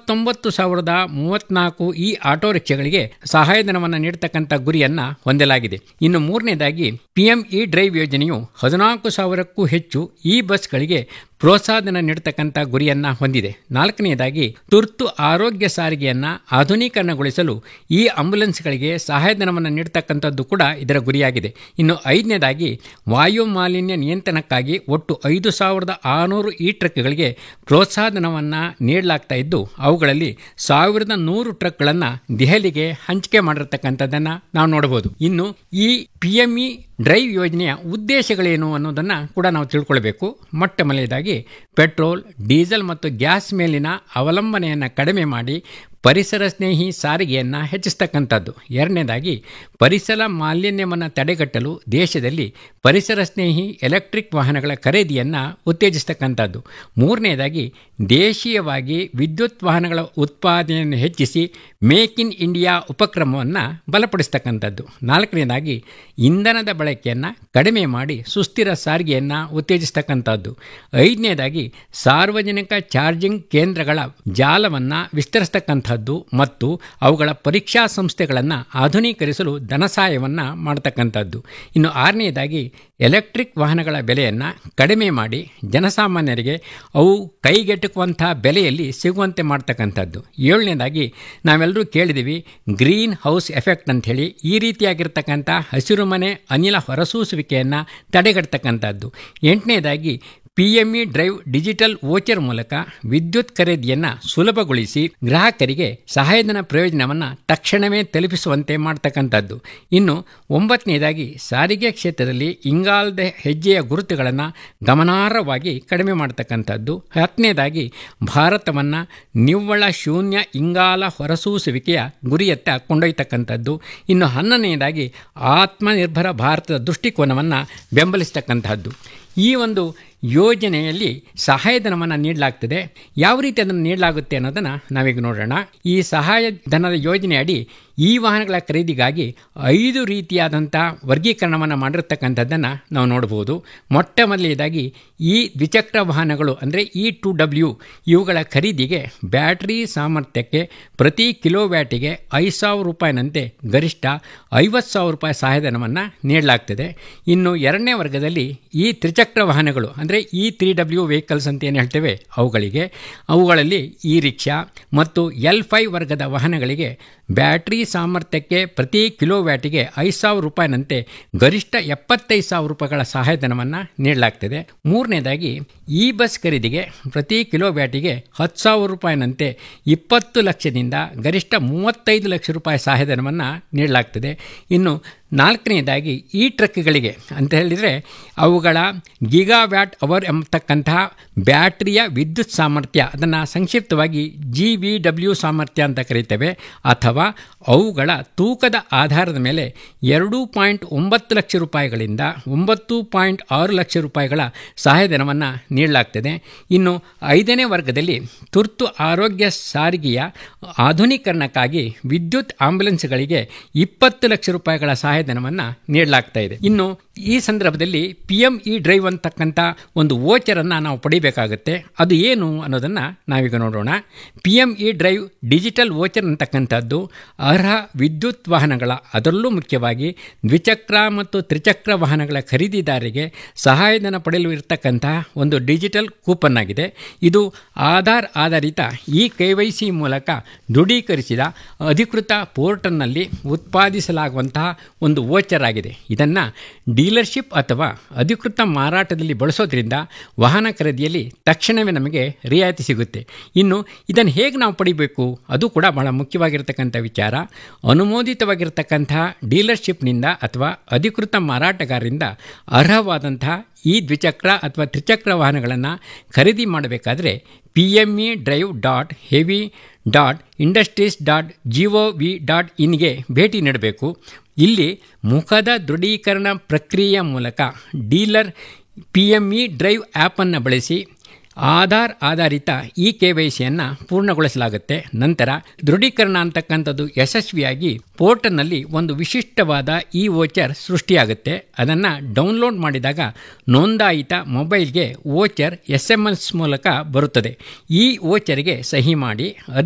ತೊಂಬತ್ತೊಂಬತ್ತು ಸಾವಿರದ ಮೂವತ್ನಾಲ್ಕು ಈ ಆಟೋ ರಿಕ್ಷಾಗಳಿಗೆ ಸಹಾಯಧನವನ್ನು ನೀಡತಕ್ಕಂಥ ಗುರಿಯನ್ನ ಹೊಂದಲಾಗಿದೆ ಇನ್ನು ಮೂರನೇದಾಗಿ ಪಿಎಂ ಇ ಡ್ರೈವ್ ಯೋಜನೆಯು ಹದಿನಾಲ್ಕು ಸಾವಿರಕ್ಕೂ ಹೆಚ್ಚು ಈ ಬಸ್ಗಳಿಗೆ ಪ್ರೋತ್ಸಾಹಧನ ನೀಡತಕ್ಕಂಥ ಗುರಿಯನ್ನ ಹೊಂದಿದೆ ನಾಲ್ಕನೆಯದಾಗಿ ತುರ್ತು ಆರೋಗ್ಯ ಸಾರಿಗೆಯನ್ನ ಆಧುನೀಕರಣಗೊಳಿಸಲು ಈ ಆಂಬ್ಯುಲೆನ್ಸ್ಗಳಿಗೆ ಸಹಾಯಧನವನ್ನು ನೀಡತಕ್ಕಂಥದ್ದು ಕೂಡ ಇದರ ಗುರಿಯಾಗಿದೆ ಇನ್ನು ಐದನೇದಾಗಿ ವಾಯು ಮಾಲಿನ್ಯ ನಿಯಂತ್ರಣಕ್ಕಾಗಿ ಒಟ್ಟು ಐದು ಸಾವಿರದ ಆರುನೂರು ಈ ಟ್ರಕ್ಗಳಿಗೆ ಪ್ರೋತ್ಸಾಹಧನವನ್ನು ನೀಡಲಾಗ್ತಾ ಇದ್ದು ಅವುಗಳಲ್ಲಿ ಸಾವಿರದ ನೂರು ಟ್ರಕ್ಗಳನ್ನು ದೆಹಲಿಗೆ ಹಂಚಿಕೆ ಮಾಡಿರ್ತಕ್ಕಂಥದ್ದನ್ನು ನಾವು ನೋಡಬಹುದು ಇನ್ನು ಈ ಪಿ ಎಂ ಇ ಡ್ರೈವ್ ಯೋಜನೆಯ ಉದ್ದೇಶಗಳೇನು ಅನ್ನೋದನ್ನು ಕೂಡ ನಾವು ತಿಳ್ಕೊಳ್ಬೇಕು ಮೊಟ್ಟ ಮೊದಲನೇದಾಗಿ ಪೆಟ್ರೋಲ್ ಡೀಸೆಲ್ ಮತ್ತು ಗ್ಯಾಸ್ ಮೇಲಿನ ಅವಲಂಬನೆಯನ್ನು ಕಡಿಮೆ ಮಾಡಿ ಪರಿಸರ ಸ್ನೇಹಿ ಸಾರಿಗೆಯನ್ನು ಹೆಚ್ಚಿಸ್ತಕ್ಕಂಥದ್ದು ಎರಡನೇದಾಗಿ ಪರಿಸರ ಮಾಲಿನ್ಯವನ್ನು ತಡೆಗಟ್ಟಲು ದೇಶದಲ್ಲಿ ಪರಿಸರ ಸ್ನೇಹಿ ಎಲೆಕ್ಟ್ರಿಕ್ ವಾಹನಗಳ ಖರೀದಿಯನ್ನು ಉತ್ತೇಜಿಸ್ತಕ್ಕಂಥದ್ದು ಮೂರನೇದಾಗಿ ದೇಶೀಯವಾಗಿ ವಿದ್ಯುತ್ ವಾಹನಗಳ ಉತ್ಪಾದನೆಯನ್ನು ಹೆಚ್ಚಿಸಿ ಮೇಕ್ ಇನ್ ಇಂಡಿಯಾ ಉಪಕ್ರಮವನ್ನು ಬಲಪಡಿಸ್ತಕ್ಕಂಥದ್ದು ನಾಲ್ಕನೇದಾಗಿ ಇಂಧನದ ಬಳಕೆಯನ್ನು ಕಡಿಮೆ ಮಾಡಿ ಸುಸ್ಥಿರ ಸಾರಿಗೆಯನ್ನು ಉತ್ತೇಜಿಸ್ತಕ್ಕಂಥದ್ದು ಐದನೇದಾಗಿ ಸಾರ್ವಜನಿಕ ಚಾರ್ಜಿಂಗ್ ಕೇಂದ್ರಗಳ ಜಾಲವನ್ನು ವಿಸ್ತರಿಸ್ತಕ್ಕಂಥದ್ದು ಮತ್ತು ಅವುಗಳ ಪರೀಕ್ಷಾ ಸಂಸ್ಥೆಗಳನ್ನು ಆಧುನೀಕರಿಸಲು ಧನಸಹಾಯವನ್ನು ಮಾಡತಕ್ಕಂಥದ್ದು ಇನ್ನು ಆರನೇದಾಗಿ ಎಲೆಕ್ಟ್ರಿಕ್ ವಾಹನಗಳ ಬೆಲೆಯನ್ನು ಕಡಿಮೆ ಮಾಡಿ ಜನಸಾಮಾನ್ಯರಿಗೆ ಅವು ಕೈಗೆಟುಕುವಂಥ ಬೆಲೆಯಲ್ಲಿ ಸಿಗುವಂತೆ ಮಾಡ್ತಕ್ಕಂಥದ್ದು ಏಳನೇದಾಗಿ ನಾವೆಲ್ಲರೂ ಕೇಳಿದ್ದೀವಿ ಗ್ರೀನ್ ಹೌಸ್ ಎಫೆಕ್ಟ್ ಅಂಥೇಳಿ ಈ ರೀತಿಯಾಗಿರ್ತಕ್ಕಂಥ ಹಸಿರುಮನೆ ಅನಿಲ ಹೊರಸೂಸುವಿಕೆಯನ್ನು ತಡೆಗಟ್ಟತಕ್ಕಂಥದ್ದು ಎಂಟನೇದಾಗಿ P M E drive digital voucher ಮೂಲಕ ವಿದ್ಯುತ್ ಖರೀದಿಯನ್ನು ಸುಲಭಗೊಳಿಸಿ ಗ್ರಾಹಕರಿಗೆ ಸಹಾಯಧನ ಪ್ರಯೋಜನವನ್ನು ತಕ್ಷಣವೇ ತಲುಪಿಸುವಂತೆ ಮಾಡ್ತಕ್ಕಂಥದ್ದು ಇನ್ನು ಒಂಬತ್ತನೇದಾಗಿ ಸಾರಿಗೆ ಕ್ಷೇತ್ರದಲ್ಲಿ ಇಂಗಾಲದ ಹೆಜ್ಜೆಯ ಗುರುತುಗಳನ್ನು ಗಮನಾರ್ಹವಾಗಿ ಕಡಿಮೆ ಮಾಡ್ತಕ್ಕಂಥದ್ದು ಹತ್ತನೇದಾಗಿ ಭಾರತವನ್ನು ನಿವ್ವಳ ಶೂನ್ಯ ಇಂಗಾಲ ಹೊರಸೂಸುವಿಕೆಯ ಗುರಿಯತ್ತ ಕೊಂಡೊಯ್ತಕ್ಕಂಥದ್ದು ಇನ್ನು ಹನ್ನೊಂದನೇದಾಗಿ ಆತ್ಮನಿರ್ಭರ ಭಾರತದ ದೃಷ್ಟಿಕೋನವನ್ನು ಬೆಂಬಲಿಸ್ತಕ್ಕಂಥದ್ದು ಈ ಒಂದು ಯೋಜನೆಯಲ್ಲಿ ಸಹಾಯಧನವನ್ನು ನೀಡಲಾಗ್ತದೆ ಯಾವ ರೀತಿ ಅದನ್ನು ನೀಡಲಾಗುತ್ತೆ ಅನ್ನೋದನ್ನು ನಾವೀಗ ನೋಡೋಣ ಈ ಸಹಾಯಧನದ ಯೋಜನೆ ಅಡಿ ಈ ವಾಹನಗಳ ಖರೀದಿಗಾಗಿ ಐದು ರೀತಿಯಾದಂಥ ವರ್ಗೀಕರಣವನ್ನು ಮಾಡಿರ್ತಕ್ಕಂಥದ್ದನ್ನು ನಾವು ನೋಡ್ಬೋದು ಮೊಟ್ಟ ಮೊದಲನೇದಾಗಿ ಈ ದ್ವಿಚಕ್ರ ವಾಹನಗಳು ಅಂದರೆ ಇ ಟು ಡಬ್ಲ್ಯೂ ಇವುಗಳ ಖರೀದಿಗೆ ಬ್ಯಾಟ್ರಿ ಸಾಮರ್ಥ್ಯಕ್ಕೆ ಪ್ರತಿ ಕಿಲೋ ವ್ಯಾಟಿಗೆ ಐದು ಸಾವಿರ ರೂಪಾಯಿನಂತೆ ಗರಿಷ್ಠ ಐವತ್ತು ಸಾವಿರ ರೂಪಾಯಿ ಸಹಾಯಧನವನ್ನು ನೀಡಲಾಗ್ತದೆ ಇನ್ನು ಎರಡನೇ ವರ್ಗದಲ್ಲಿ ಈ ತ್ರಿಚಕ್ರ ವಾಹನಗಳು ಅಂದರೆ ಈ ತ್ರೀ ಡಬ್ಲ್ಯೂ ವೆಹಿಕಲ್ಸ್ ಅಂತ ಏನು ಹೇಳ್ತೇವೆ ಅವುಗಳಿಗೆ ಅವುಗಳಲ್ಲಿ ಇ ರಿಕ್ಷಾ ಮತ್ತು ಎಲ್ ಫೈವ್ ವರ್ಗದ ವಾಹನಗಳಿಗೆ ಬ್ಯಾಟ್ರಿ ಸಾಮರ್ಥ್ಯಕ್ಕೆ ಪ್ರತಿ ಕಿಲೋ ವ್ಯಾಟಿಗೆ ಐದು ಸಾವಿರ ರೂಪಾಯಿನಂತೆ ಗರಿಷ್ಠ ಎಪ್ಪತ್ತೈದು ಸಾವಿರ ರೂಪಾಯಿಗಳ ಸಹಾಯಧನವನ್ನು ನೀಡಲಾಗ್ತದೆ ಮೂರನೇದಾಗಿ ಈ ಬಸ್ ಖರೀದಿಗೆ ಪ್ರತಿ ಕಿಲೋ ವ್ಯಾಟಿಗೆ ಹತ್ತು ಸಾವಿರ ರೂಪಾಯಿನಂತೆ ಇಪ್ಪತ್ತು ಲಕ್ಷದಿಂದ ಗರಿಷ್ಠ ಮೂವತ್ತೈದು ಲಕ್ಷ ರೂಪಾಯಿ ಸಹಾಯಧನವನ್ನು ನೀಡಲಾಗ್ತದೆ ಇನ್ನು ನಾಲ್ಕನೇದಾಗಿ ಈ ಟ್ರಕ್ಗಳಿಗೆ ಅಂತ ಹೇಳಿದರೆ ಅವುಗಳ ಗಿಗಾ ವ್ಯಾಟ್ ಅವರ್ ಎಂಬತಕ್ಕಂತಹ ಬ್ಯಾಟ್ರಿಯ ವಿದ್ಯುತ್ ಸಾಮರ್ಥ್ಯ ಅದನ್ನು ಸಂಕ್ಷಿಪ್ತವಾಗಿ ಜಿ ವಿ ಡಬ್ಲ್ಯೂ ಸಾಮರ್ಥ್ಯ ಅಂತ ಕರೀತೇವೆ ಅಥವಾ ಅವುಗಳ ತೂಕದ ಆಧಾರದ ಮೇಲೆ ಎರಡು ಪಾಯಿಂಟ್ ಒಂಬತ್ತು ಲಕ್ಷ ರೂಪಾಯಿಗಳಿಂದ ಒಂಬತ್ತು ಪಾಯಿಂಟ್ ಆರು ಲಕ್ಷ ರೂಪಾಯಿಗಳ ಸಹಾಯಧನವನ್ನು ನೀಡಲಾಗ್ತದೆ ಇನ್ನು ಐದನೇ ವರ್ಗದಲ್ಲಿ ತುರ್ತು ಆರೋಗ್ಯ ಸಾರಿಗೆಯ ಆಧುನೀಕರಣಕ್ಕಾಗಿ ವಿದ್ಯುತ್ ಆಂಬ್ಯುಲೆನ್ಸ್ಗಳಿಗೆ ಇಪ್ಪತ್ತು ಲಕ್ಷ ರೂಪಾಯಿಗಳ ಸಹಾಯಧನವನ್ನು ನೀಡಲಾಗ್ತಾ ಇದೆ ಇನ್ನು ಈ ಸಂದರ್ಭದಲ್ಲಿ ಪಿ ಎಂ ಇ ಡ್ರೈವ್ ಅಂತಕ್ಕಂಥ ಒಂದು ವೋಚರನ್ನು ನಾವು ಪಡಿಬೇಕಾಗುತ್ತೆ ಅದು ಏನು ಅನ್ನೋದನ್ನು ನಾವೀಗ ನೋಡೋಣ P M E drive digital voucher ಅಂತಕ್ಕಂಥದ್ದು ಅರ್ಹ ವಿದ್ಯುತ್ ವಾಹನಗಳ ಅದರಲ್ಲೂ ಮುಖ್ಯವಾಗಿ ದ್ವಿಚಕ್ರ ಮತ್ತು ತ್ರಿಚಕ್ರ ವಾಹನಗಳ ಖರೀದಿದಾರರಿಗೆ ಸಹಾಯಧನ ಪಡೆಯಲು ಇರತಕ್ಕಂತಹ ಒಂದು ಡಿಜಿಟಲ್ ಕೂಪನ್ ಆಗಿದೆ ಇದು ಆಧಾರ್ ಆಧಾರಿತ ಈ ಕೆ ವೈ ಸಿ ಮೂಲಕ ದೃಢೀಕರಿಸಿದ ಅಧಿಕೃತ ಪೋರ್ಟಲ್ನಲ್ಲಿ ಉತ್ಪಾದಿಸಲಾಗುವಂತಹ ಒಂದು ವೋಚರ್ ಆಗಿದೆ ಇದನ್ನು ಡೀಲರ್ಶಿಪ್ ಅಥವಾ ಅಧಿಕೃತ ಮಾರಾಟದಲ್ಲಿ ಬಳಸೋದ್ರಿಂದ ವಾಹನ ಖರೀದಿಯಲ್ಲಿ ತಕ್ಷಣವೇ ನಮಗೆ ರಿಯಾಯಿತಿ ಸಿಗುತ್ತೆ ಇನ್ನು ಇದನ್ನು ಹೇಗೆ ನಾವು ಪಡಿಬೇಕು ಅದು ಕೂಡ ಬಹಳ ಮುಖ್ಯವಾಗಿರ್ತಕ್ಕಂಥ ವಿಚಾರ ಅನುಮೋದಿತವಾಗಿರ್ತಕ್ಕಂತಹ ಡೀಲರ್ಶಿಪ್ನಿಂದ ಅಥವಾ ಅಧಿಕೃತ ಮಾರಾಟಗಾರರಿಂದ ಅರ್ಹವಾದಂತಹ ಈ ದ್ವಿಚಕ್ರ ಅಥವಾ ತ್ರಿಚಕ್ರ ವಾಹನಗಳನ್ನು ಖರೀದಿ ಮಾಡಬೇಕಾದ್ರೆ P M E drive dot heavy dot industries dot G O V dot ಇನ್ಗೆ ಭೇಟಿ ನೀಡಬೇಕು ಇಲ್ಲಿ ಮುಖದ ದೃಢೀಕರಣ ಪ್ರಕ್ರಿಯೆಯ ಮೂಲಕ dealer P M E drive ಆ್ಯಪನ್ನು ಬಳಸಿ ಆಧಾರ್ ಆಧಾರಿತ ಇ ಕೆ ವೈ ಸಿಯನ್ನು ಪೂರ್ಣಗೊಳಿಸಲಾಗುತ್ತೆ ನಂತರ ದೃಢೀಕರಣ ಅಂತಕ್ಕಂಥದ್ದು ಯಶಸ್ವಿಯಾಗಿ ಪೋರ್ಟಲ್ನಲ್ಲಿ ಒಂದು ವಿಶಿಷ್ಟವಾದ ಇ ವೋಚರ್ ಸೃಷ್ಟಿಯಾಗುತ್ತೆ ಅದನ್ನು ಡೌನ್ಲೋಡ್ ಮಾಡಿದಾಗ ನೋಂದಾಯಿತ ಮೊಬೈಲ್ಗೆ ವೋಚರ್ ಎಸ್ ಎಮ್ ಎಸ್ ಮೂಲಕ ಬರುತ್ತದೆ ಈ ವೋಚರ್ಗೆ ಸಹಿ ಮಾಡಿ